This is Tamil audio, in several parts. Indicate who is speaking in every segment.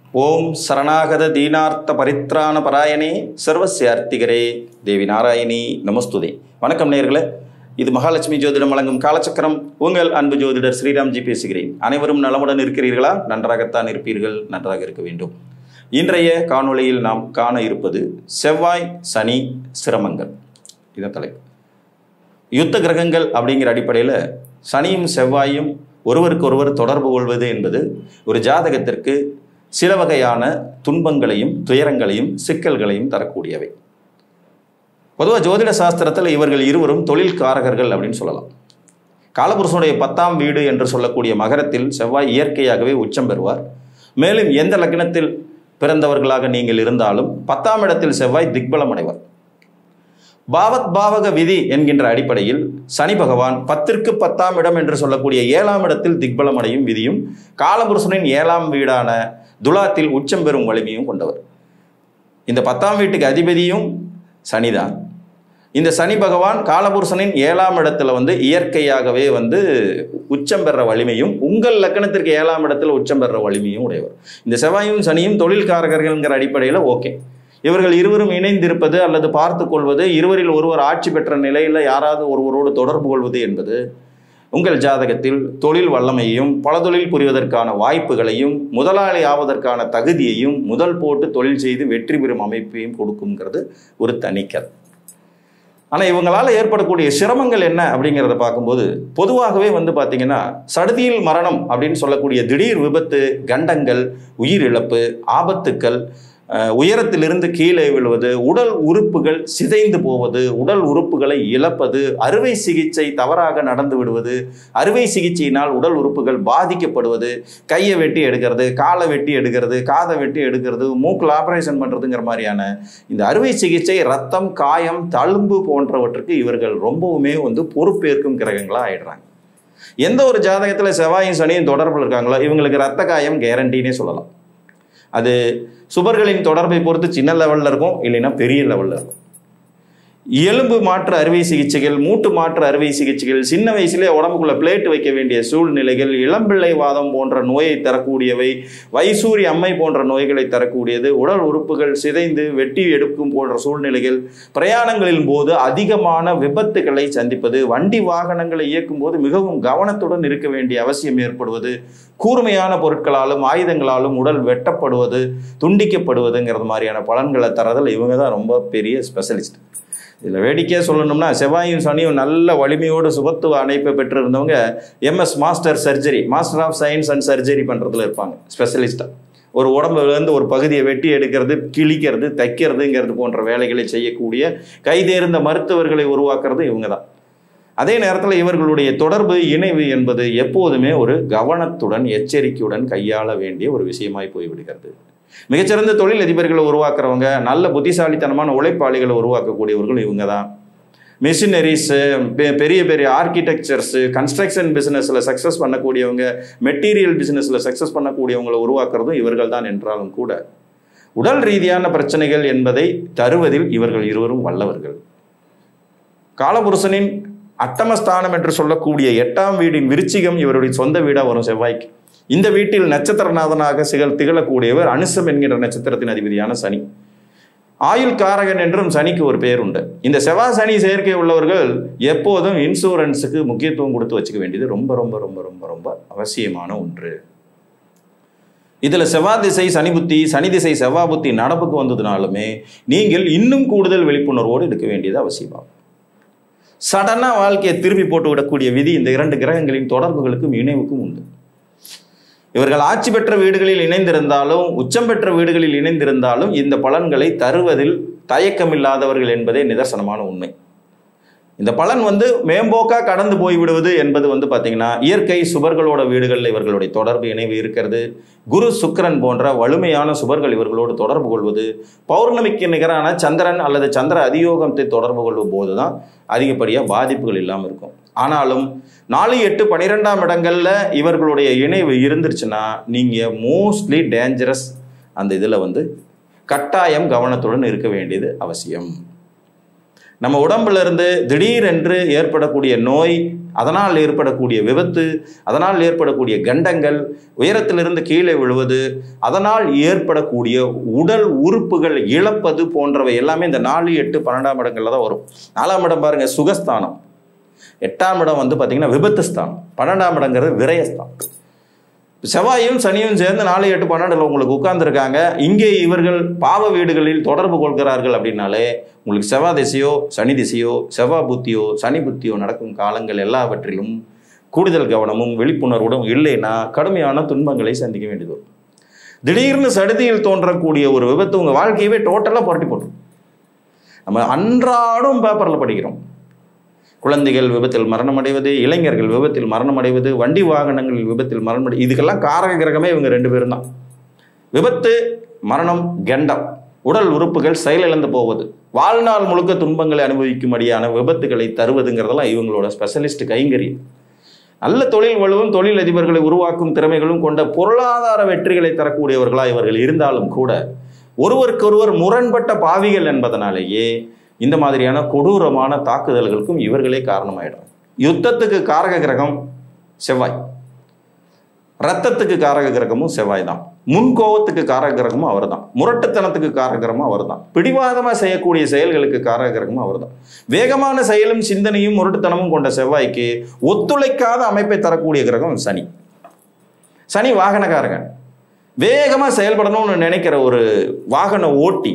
Speaker 1: ஓம் சரணாகத தீனார்த்த பரித்ராண பராயணே சர்வசியார்த்திகரே தேவி நாராயணி நமஸ்துதே வணக்கம் நேர்களே இது மகாலட்சுமி ஜோதிடம் வழங்கும் காலச்சக்கரம் உங்கள் அன்பு ஜோதிடர் ஸ்ரீராம்ஜி பேசுகிறேன் அனைவரும் நலமுடன் இருக்கிறீர்களா நன்றாகத்தான் இருப்பீர்கள் நன்றாக இருக்க வேண்டும் இன்றைய காணொளியில் நாம் காண இருப்பது செவ்வாய் சனி சிரமங்கள் இதான் தலைப்பு யுத்த கிரகங்கள் அப்படிங்கிற அடிப்படையில் சனியும் செவ்வாயும் ஒருவருக்கொருவர் தொடர்பு கொள்வது என்பது ஒரு ஜாதகத்திற்கு சில வகையான துன்பங்களையும் துயரங்களையும் சிக்கல்களையும் தரக்கூடியவை பொதுவாக ஜோதிட சாஸ்திரத்தில் இவர்கள் இருவரும் தொழில்காரகர்கள் அப்படின்னு சொல்லலாம் காலபுருஷனுடைய பத்தாம் வீடு என்று சொல்லக்கூடிய மகரத்தில் செவ்வாய் இயற்கையாகவே உச்சம் பெறுவார் மேலும் எந்த லக்னத்தில் பிறந்தவர்களாக நீங்கள் இருந்தாலும் பத்தாம் இடத்தில் செவ்வாய் திக்பலம் அடைவார் பாவத் பாவக விதி என்கின்ற அடிப்படையில் சனி பகவான் பத்திற்கு பத்தாம் இடம் என்று சொல்லக்கூடிய ஏழாம் இடத்தில் திக்பலம் அடையும் விதியும் காலபுருஷனின் ஏழாம் வீடான துலாத்தில் உச்சம் பெறும் வலிமையும் கொண்டவர் இந்த பத்தாம் வீட்டுக்கு அதிபதியும் சனிதான் இந்த சனி பகவான் காலபுருஷனின் ஏழாம் இடத்துல வந்து இயற்கையாகவே வந்து உச்சம் பெற வலிமையும் உங்கள் லக்கணத்திற்கு ஏழாம் இடத்துல உச்சம் பெற வலிமையும் உடையவர் இந்த செவ்வாயும் சனியும் தொழில்காரகர்கள்ங்கிற அடிப்படையில் ஓகே இவர்கள் இருவரும் இணைந்திருப்பது அல்லது பார்த்து கொள்வது இருவரில் ஒருவர் ஆட்சி பெற்ற நிலையில் யாராவது ஒருவரோடு தொடர்பு கொள்வது என்பது உங்கள் ஜாதகத்தில் தொழில் வல்லமையையும் பல தொழில் புரிவதற்கான வாய்ப்புகளையும் முதலாளி ஆவதற்கான தகுதியையும் முதல் போட்டு தொழில் செய்து வெற்றி பெறும் அமைப்பையும் கொடுக்குங்கிறது ஒரு தனிக்கதை ஆனால் இவங்களால் ஏற்படக்கூடிய சிரமங்கள் என்ன அப்படிங்கிறத பார்க்கும்போது பொதுவாகவே வந்து பார்த்தீங்கன்னா சடுதியில் மரணம் அப்படின்னு சொல்லக்கூடிய திடீர் விபத்து கண்டங்கள் உயிரிழப்பு ஆபத்துக்கள் அஹ், உயரத்திலிருந்து கீழே விழுவது உடல் உறுப்புகள் சிதைந்து போவது உடல் உறுப்புகளை இழப்பது அறுவை சிகிச்சை தவறாக நடந்து விடுவது அறுவை சிகிச்சையினால் உடல் உறுப்புகள் பாதிக்கப்படுவது கையை வெட்டி எடுக்கிறது காலை வெட்டி எடுக்கிறது காதை வெட்டி எடுக்கிறது மூக்கில் ஆப்ரேஷன் பண்ணுறதுங்கிற மாதிரியான இந்த அறுவை சிகிச்சை ரத்தம் காயம் தழும்பு போன்றவற்றுக்கு இவர்கள் ரொம்பவுமே வந்து பொறுப்பேற்கும் கிரகங்களாக ஆயிடுறாங்க எந்த ஒரு ஜாதகத்தில் செவ்வாயும் சனியும் தொடர்பில் இருக்காங்களோ இவங்களுக்கு ரத்த காயம் கேரண்டினே சொல்லலாம் அது சுபர்களின் தொடர்பை பொறுத்து சின்ன லெவலில் இருக்கும் இல்லைன்னா பெரிய லெவலில் இருக்கும் எலும்பு மாற்று அறுவை சிகிச்சைகள் மூட்டு மாற்று அறுவை சிகிச்சைகள் சின்ன வயசுலேயே உடம்புக்குள்ள பிளேட் வைக்க வேண்டிய சூழ்நிலைகள் இளம்பிள்ளை வாதம் போன்ற நோயை தரக்கூடியவை வைசூரி அம்மை போன்ற நோய்களை தரக்கூடியது உடல் உறுப்புகள் சிதைந்து வெட்டி எடுக்கும் போன்ற சூழ்நிலைகள் பிரயாணங்களின் போது அதிகமான விபத்துகளை சந்திப்பது வண்டி வாகனங்களை இயக்கும் போது மிகவும் கவனத்துடன் இருக்க வேண்டிய அவசியம் ஏற்படுவது கூர்மையான பொருட்களாலும் ஆயுதங்களாலும் உடல் வெட்டப்படுவது துண்டிக்கப்படுவதுங்கிறது மாதிரியான பலன்களை தரதில் இவங்க தான் ரொம்ப பெரிய ஸ்பெஷலிஸ்ட் இதில் வேடிக்கையாக சொல்லணும்னா செவ்வாயும் சனியும் நல்ல வலிமையோடு சுபத்துவ அணைப்பை பெற்றிருந்தவங்க MS master surgery master of science and surgery பண்ணுறதுல இருப்பாங்க ஸ்பெஷலிஸ்ட்டாக ஒரு உடம்புலேருந்து ஒரு பகுதியை வெட்டி எடுக்கிறது கிழிக்கிறது தைக்கிறதுங்கிறது போன்ற வேலைகளை செய்யக்கூடிய கைதேர்ந்த மருத்துவர்களை உருவாக்குறது இவங்க தான் அதே நேரத்தில் இவர்களுடைய தொடர்பு இணைவு என்பது எப்போதுமே ஒரு கவனத்துடன் எச்சரிக்கையுடன் கையாள வேண்டிய ஒரு விஷயமாய் போய்விடுகிறது மிகச்சிறந்த தொழில் அதிபர்களை உருவாக்குறவங்க நல்ல புத்திசாலித்தனமான உழைப்பாளிகளை உருவாக்கக்கூடியவர்கள் இவங்க தான் மிஷினரிஸு பெரிய பெரிய ஆர்கிடெக்சர்ஸு கன்ஸ்ட்ரக்ஷன் பிஸ்னஸில் சக்ஸஸ் பண்ணக்கூடியவங்க மெட்டீரியல் பிஸ்னஸில் சக்ஸஸ் பண்ணக்கூடியவங்களை உருவாக்குறதும் இவர்கள் தான் என்றாலும் கூட உடல் ரீதியான பிரச்சனைகள் என்பதை தருவதில் இவர்கள் இருவரும் வல்லவர்கள் காலபுருஷனின் அட்டமஸ்தானம் என்று சொல்லக்கூடிய எட்டாம் வீடின் விருச்சிகம் இவருடைய சொந்த வீடாக வரும் செவ்வாய்க்கு இந்த வீட்டில் நட்சத்திரநாதனாக சிகழ் திகழக்கூடியவர் அனுசம் என்கிற நட்சத்திரத்தின் அதிபதியான சனி ஆயுள் காரகன் என்றும் சனிக்கு ஒரு பேர் உண்டு இந்த செவ்வாய் சனி சேர்க்கை உள்ளவர்கள் எப்போதும் இன்சூரன்ஸுக்கு முக்கியத்துவம் கொடுத்து வச்சுக்க வேண்டியது ரொம்ப ரொம்ப ரொம்ப ரொம்ப ரொம்ப அவசியமான ஒன்று இதில் செவ்வாய் திசை சனி புத்தி சனி திசை செவ்வாய் புத்தி நடப்புக்கு வந்ததுனாலுமே நீங்கள் இன்னும் கூடுதல் விழிப்புணர்வோடு இருக்க வேண்டியது அவசியமாகும் சடனாக வாழ்க்கையை திருப்பி போட்டு விடக்கூடிய விதி இந்த இரண்டு கிரகங்களின் தொடர்புகளுக்கும் இணைவுக்கும் உண்டு இவர்கள் ஆட்சி பெற்ற வீடுகளில் இணைந்திருந்தாலும் உச்சம் பெற்ற வீடுகளில் இணைந்திருந்தாலும் இந்த பலன்களை தருவதில் தயக்கமில்லாதவர்கள் என்பதே நிதர்சனமான உண்மை இந்த பலன் வந்து மேம்போக்காக கடந்து போய் விடுவது என்பது வந்து பார்த்தீங்கன்னா இயற்கை சுபர்களோட வீடுகளில் இவர்களுடைய தொடர்பு இணைவு இருக்கிறது குரு சுக்கிரன் போன்ற வலிமையான சுபர்கள் இவர்களோடு தொடர்பு கொள்வது பௌர்ணமிக்கு நிகரான சந்திரன் அல்லது சந்திர அதியோகத்தை தொடர்பு கொள்ளும் போது தான் அதிகப்படியாக பாதிப்புகள் இல்லாமல் இருக்கும் ஆனாலும் நாலு எட்டு பன்னிரெண்டாம் இடங்களில் இவர்களுடைய இணைவு இருந்துருச்சுன்னா நீங்கள் மோஸ்ட்லி டேஞ்சரஸ் அந்த இதில் வந்து கட்டாயம் கவனத்துடன் இருக்க வேண்டியது அவசியம் நம்ம உடம்புல இருந்து திடீரென்று ஏற்படக்கூடிய நோய் அதனால் ஏற்படக்கூடிய விபத்து அதனால் ஏற்படக்கூடிய கண்டங்கள் உயரத்திலிருந்து கீழே விழுவது அதனால் ஏற்படக்கூடிய உடல் உறுப்புகள் இழப்பது போன்றவை எல்லாமே இந்த நாலு எட்டு பன்னெண்டாம் இடங்கள்ல தான் வரும் நாலாம் இடம் பாருங்க சுகஸ்தானம் எட்டாம் இடம் வந்து பார்த்தீங்கன்னா விபத்து ஸ்தானம் பன்னெண்டாம் இடங்கிறது விரயஸ்தானம் செவ்வாயும் சனியும் சேர்ந்து நாலு எட்டு பன்னெண்டுல உங்களுக்கு உட்கார்ந்துருக்காங்க இங்கே இவர்கள் பாவ வீடுகளில் தொடர்பு கொள்கிறார்கள் அப்படின்னாலே உங்களுக்கு செவ்வாய் திசையோ சனி திசையோ செவ்வாய் புத்தியோ சனி புத்தியோ நடக்கும் காலங்கள் எல்லாவற்றிலும் கூடுதல் கவனமும் விழிப்புணர்வுடன் இல்லைன்னா கடுமையான துன்பங்களை சந்திக்க வேண்டியது வரும் திடீர்னு சடுதியில் தோன்றக்கூடிய ஒரு விபத்து உங்கள் வாழ்க்கையவே டோட்டலாக புரட்டி போட்டுரும் நம்ம அன்றாடம் பேப்பரில் படிக்கிறோம் குழந்தைகள் விபத்தில் மரணமடைவது இளைஞர்கள் விபத்தில் மரணமடைவது வண்டி வாகனங்களில் விபத்தில் மரணமடை இதுக்கெல்லாம் காரக கிரகமே இவங்க ரெண்டு பேரும் தான் விபத்து மரணம் கண்டம் உடல் உறுப்புகள் செயலிழந்து போவது வாழ்நாள் முழுக்க துன்பங்களை அனுபவிக்கும்படியான விபத்துகளை தருவதுங்கிறதெல்லாம் இவங்களோட ஸ்பெஷலிஸ்ட் கைங்கரியம் நல்ல தொழில் வலுவும் தொழில் அதிபர்களை உருவாக்கும் திறமைகளும் கொண்ட பொருளாதார வெற்றிகளை தரக்கூடியவர்களா இவர்கள் இருந்தாலும் கூட ஒருவருக்கொருவர் முரண்பட்ட பாவிகள் என்பதனாலேயே இந்த மாதிரியான கொடூரமான தாக்குதல்களுக்கும் இவர்களே காரணமாயிடும் யுத்தத்துக்கு காரக கிரகம் செவ்வாய் ரத்தத்துக்கு காரக கிரகமும் செவ்வாய் தான் முன்கோபத்துக்கு காரக கிரகமும் அவர் தான் முரட்டுத்தனத்துக்கு காரக கிரகமும் அவர் தான் பிடிவாதமாக செய்யக்கூடிய செயல்களுக்கு காரக கிரகமும் அவர் தான் வேகமான செயலும் சிந்தனையும் முரட்டுத்தனமும் கொண்ட செவ்வாய்க்கு ஒத்துழைக்காத அமைப்பை தரக்கூடிய கிரகம் சனி சனி வாகனக்காரங்க வேகமாக செயல்படணும்னு நினைக்கிற ஒரு வாகன ஓட்டி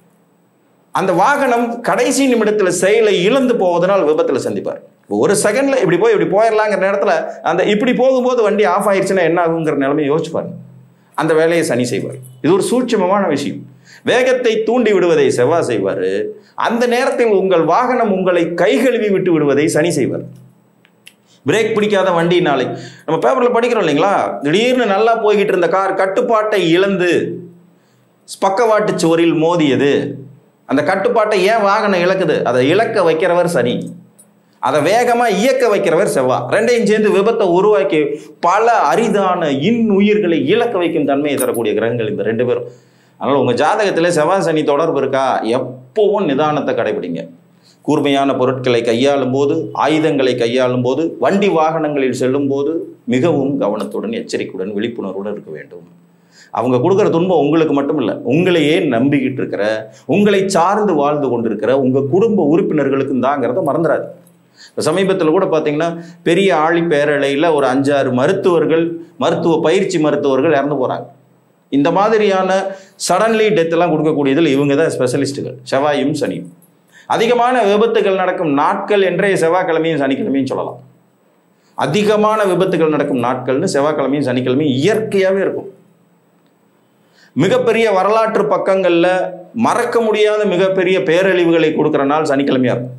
Speaker 1: அந்த வாகனம் கடைசி நிமிடத்தில் செயலை இழந்து போவதனால் விபத்தில் சந்திப்பார் ஒரு செகண்ட்ல இப்படி போய் இப்படி போயிடலாங்கிற நேரத்தில் அந்த இப்படி போகும்போது வண்டி ஆஃப் ஆயிடுச்சுன்னா என்ன ஆகுங்கிற நிலைமை யோசிச்சு பாருங்க அந்த வேலையை சனி செய்வார் இது ஒரு சூட்சமமான விஷயம் வேகத்தை தூண்டி விடுவதை செவ்வாய் செய்வார் அந்த நேரத்தில் உங்கள் வாகனம் உங்களை கைகழுவி விட்டு விடுவதை சனி செய்வார் பிரேக் பிடிக்காத வண்டினாலே நம்ம பேப்பரில் படிக்கிறோம் இல்லைங்களா திடீர்னு நல்லா போய்கிட்டு இருந்த கார் கட்டுப்பாட்டை இழந்து பக்கவாட்டு சுவரில் மோதியது அந்த கட்டுப்பாட்டை ஏன் வாகனம் இழக்குது அதை இழக்க வைக்கிறவர் சனி அதை வேகமாக இயக்க வைக்கிறவர் செவ்வாய் ரெண்டையும் சேர்ந்து விபத்தை உருவாக்கி பல அரிதான இன்னுயிர்களை இழக்க வைக்கும் தன்மையை தரக்கூடிய கிரகங்கள் இந்த ரெண்டு பேரும் அதனால் உங்கள் ஜாதகத்தில் செவ்வாய் சனி தொடர்பு இருக்கா எப்பவும் நிதானத்தை கடைபிடிங்க கூர்மையான பொருட்களை கையாளும் போது ஆயுதங்களை கையாளும் போது வண்டி வாகனங்களில் செல்லும் போது மிகவும் கவனத்துடன் எச்சரிக்கையுடன் விழிப்புணர்வுடன் இருக்க வேண்டும் அவங்க கொடுக்குற துன்பம் உங்களுக்கு மட்டும் இல்லை உங்களையே நம்பிக்கிட்டு இருக்கிற உங்களை சார்ந்து வாழ்ந்து கொண்டிருக்கிற உங்கள் குடும்ப உறுப்பினர்களுக்கும் தாங்கிறத மறந்துடாது இப்போ சமீபத்தில் கூட பார்த்தீங்கன்னா பெரிய ஆழி பேரலையில் ஒரு அஞ்சாறு மருத்துவர்கள் மருத்துவ பயிற்சி மருத்துவர்கள் இறந்து போகிறாங்க இந்த மாதிரியான சடன்லி டெத்தெல்லாம் கொடுக்கக்கூடியதில் இவங்க தான் ஸ்பெஷலிஸ்ட்டுகள் செவ்வாயும் சனியும் அதிகமான விபத்துகள் நடக்கும் நாட்கள் என்றே செவ்வாய்க்கிழமையும் சனிக்கிழமையும் சொல்லலாம் அதிகமான விபத்துகள் நடக்கும் நாட்கள்னு செவ்வாய்க்கிழமையும் சனிக்கிழமையும் இயற்கையாகவே இருக்கும் மிகப்பெரிய வரலாற்று பக்கங்களில் மறக்க முடியாத மிகப்பெரிய பேரழிவுகளை கொடுக்குற நாள் சனிக்கிழமையாக இருக்கும்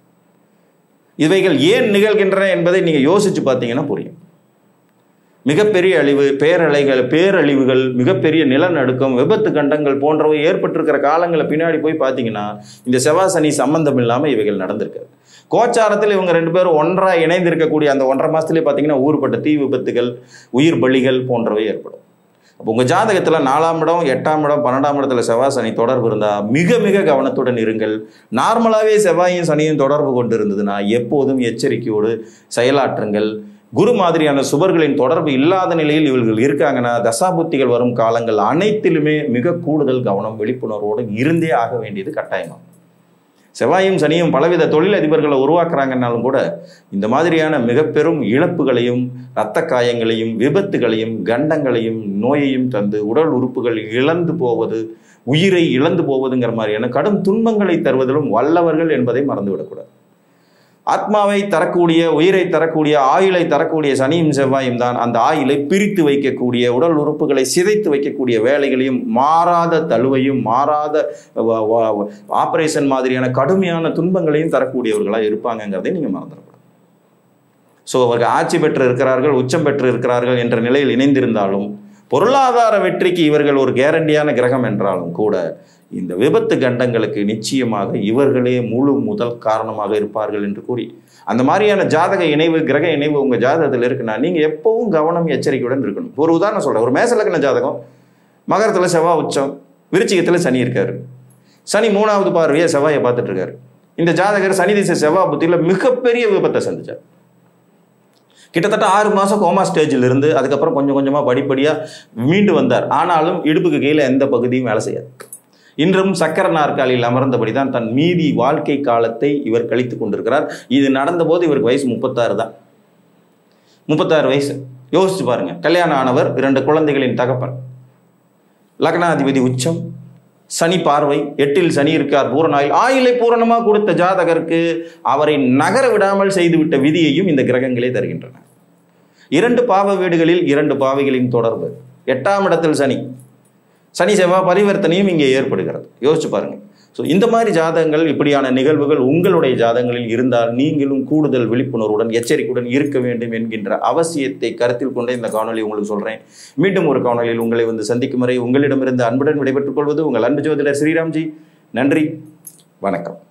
Speaker 1: இவைகள் ஏன் நிகழ்கின்றன என்பதை நீங்கள் யோசித்து பார்த்தீங்கன்னா புரியும் மிகப்பெரிய அழிவு பேரலைகள் பேரழிவுகள் மிகப்பெரிய நிலநடுக்கம் விபத்து கண்டங்கள் போன்றவை ஏற்பட்டிருக்கிற காலங்களை பின்னாடி போய் பார்த்தீங்கன்னா இந்த செவ்வாய் சனி சம்பந்தம் இல்லாமல் இவைகள் நடந்திருக்காது கோச்சாரத்தில் இவங்க ரெண்டு பேரும் ஒன்றாக இணைந்திருக்கக்கூடிய அந்த ஒன்றரை மாதத்துலேயே பார்த்தீங்கன்னா ஊர்பட்ட தீ விபத்துகள் உயிர் பலிகள் போன்றவை ஏற்படும் அப்போ உங்கள் ஜாதகத்தில் நாலாம் இடம் எட்டாம் இடம் பன்னெண்டாம் இடத்துல செவ்வாய் சனி தொடர்பு இருந்தால் மிக மிக கவனத்துடன் இருங்கள் நார்மலாகவே செவ்வாயும் சனியும் தொடர்பு கொண்டு இருந்ததுன்னா எப்போதும் எச்சரிக்கையோடு செயலாற்றுங்கள் குரு மாதிரியான சுபர்களின் தொடர்பு இல்லாத நிலையில் இவர்கள் இருக்காங்கன்னா தசாபுத்திகள் வரும் காலங்கள் அனைத்திலுமே மிக கூடுதல் கவனம் விழிப்புணர்வோடு இருந்தே ஆக வேண்டியது கட்டாயமாகும் செவ்வாயும் சனியும் பலவித தொழிலதிபர்களை உருவாக்குறாங்கன்னாலும் கூட இந்த மாதிரியான மிக பெரும் இழப்புகளையும் இரத்த காயங்களையும் விபத்துகளையும் கண்டங்களையும் நோயையும் தந்து உடல் உறுப்புகள் இழந்து போவது உயிரை இழந்து போவதுங்கிற மாதிரியான கடும் துன்பங்களை தருவதிலும் வல்லவர்கள் என்பதை மறந்துவிடக்கூடாது ஆத்மாவை தரக்கூடிய உயிரை தரக்கூடிய ஆயுளை தரக்கூடிய சனியும் செவ்வாயும் தான் அந்த ஆயுளை பிரித்து வைக்கக்கூடிய உடல் உறுப்புகளை சிதைத்து வைக்கக்கூடிய வேலைகளையும் மாறாத தழுவையும் மாறாத ஆபரேஷன் மாதிரியான கடுமையான துன்பங்களையும் தரக்கூடியவர்களாக இருப்பாங்கங்கிறதை நீங்கள் மறந்துடக்கூடாது ஸோ அவர்கள் ஆட்சி பெற்று இருக்கிறார்கள் உச்சம் பெற்று இருக்கிறார்கள் என்ற நிலையில் இணைந்திருந்தாலும் பொருளாதார வெற்றிக்கு இவர்கள் ஒரு கேரண்டியான கிரகம் என்றாலும் கூட இந்த விபத்து கண்டங்களுக்கு நிச்சயமாக இவர்களே முழு முதல் காரணமாக இருப்பார்கள் என்று கூறி அந்த மாதிரியான ஜாதக இணைவு கிரக இணைவு உங்கள் ஜாதகத்தில் இருக்குன்னா நீங்கள் எப்பவும் கவனம் எச்சரிக்கையுடன் இருக்கணும் ஒரு உதாரணம் சொல்கிறேன் ஒரு மேசலக்கண ஜாதகம் மகரத்தில் செவ்வாய் உச்சம் விருச்சிகத்தில் சனி இருக்காரு சனி மூணாவது பார்வையை செவ்வாயை பார்த்துட்டு இருக்காரு இந்த ஜாதகர் சனி திசை செவ்வாய் புத்தியில் மிகப்பெரிய விபத்தை சந்திச்சார் கிட்டத்தட்ட ஆறு மாதம் கோமா ஸ்டேஜில் இருந்து அதுக்கப்புறம் கொஞ்சம் கொஞ்சமாக படிப்படியாக மீண்டு வந்தார் ஆனாலும் இடுப்புக்கு கீழே எந்த பகுதியும் வேலை செய்யாது இன்றும் சக்கர நாற்காலியில் அமர்ந்தபடி தான் தன் மீதி வாழ்க்கை காலத்தை இவர் கழித்து கொண்டிருக்கிறார் இது நடந்தபோது இவருக்கு வயசு முப்பத்தாறு தான் முப்பத்தாறு வயசு யோசிச்சு பாருங்க கல்யாணம் ஆனவர் இரண்டு குழந்தைகளின் தகப்பன் லக்னாதிபதி உச்சம் சனி பார்வை எட்டில் சனி இருக்கார் பூரணாயில் ஆயிலை பூரணமாக கொடுத்த ஜாதகருக்கு அவரை நகர விடாமல் செய்துவிட்ட விதியையும் இந்த கிரகங்களே தருகின்றன இரண்டு பாவ வீடுகளில் இரண்டு பாவைகளின் தொடர்பு எட்டாம் இடத்தில் சனி சனி செவ்வாய் பரிவர்த்தனையும் இங்கே ஏற்படுகிறது யோசிச்சு பாருங்க ஸோ இந்த மாதிரி ஜாதகங்கள் இப்படியான நிகழ்வுகள் உங்களுடைய ஜாதகங்களில் இருந்தால் நீங்களும் கூடுதல் விழிப்புணர்வுடன் எச்சரிக்கையுடன் இருக்க வேண்டும் என்கின்ற அவசியத்தை கருத்தில் கொண்டே இந்த காணொலி உங்களுக்கு சொல்கிறேன் மீண்டும் ஒரு காணொலியில் உங்களை வந்து சந்திக்கும் வரை உங்களிடமிருந்து அன்புடன் விடைபெற்றுக் கொள்வது உங்கள் அன்பு ஜோதிடர் ஸ்ரீராம்ஜி நன்றி வணக்கம்